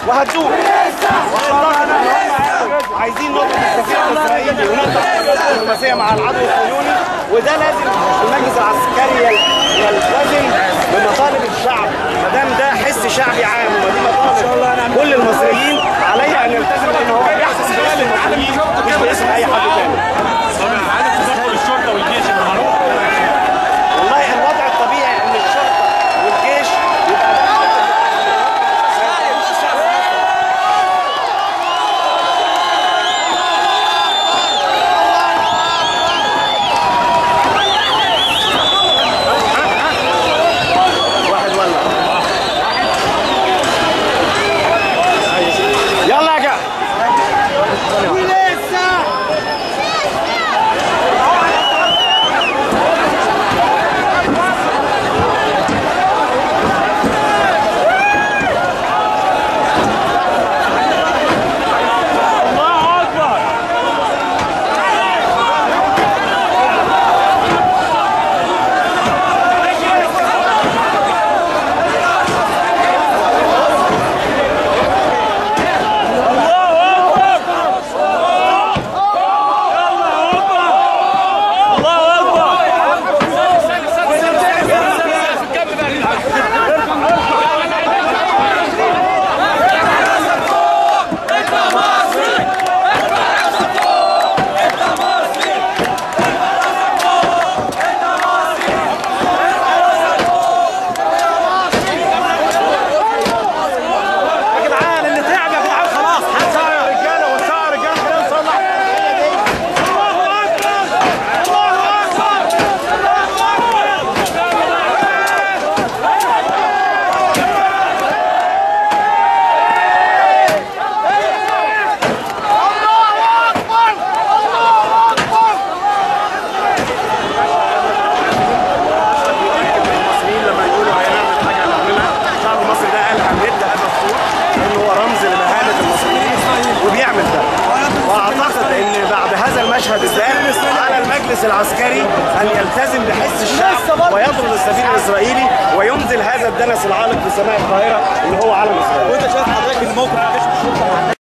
وهتزول واعتقد ان هم عايزين نقطه السفير الاسرائيلي ونقطه الدبلوماسيه مع العدو الصهيوني وده لازم المجلس العسكري يل- يلتزم بمطالب الشعب ما دام ده حس شعبي عام ودي مطالب كل المصريين عليه ان يلتزم لان هو بيحسس باسم المصريين مش باسم اي حد تاني عدد تدخل الشرطه والجيش النهارده والله الوضع الطبيعي ان الشرطه والجيش يبقى ده واحد ولع يلا يا جماعه الله اكبر يا جدعان اللي تعب يا جدعان خلاص هنساعد يا رجاله ونساعد يا رجاله خلينا نصلح الله اكبر الله اكبر المصريين لما يقولوا هنعمل حاجه هنعملها الشعب المصري ده قال هنهد هذا السور لان هو رمز لمهانه المصريين وبيعمل ده واعتقد ان بعد هذا المشهد الدامس على المجلس العسكري ان يلتزم بحس الشعب ويطرد السفير الاسرائيلي وينزل هذا الدنس العالق في سماء القاهره اللي هو علم اسرائيل وانت شايف حضرتك الموقف مفيش شرطه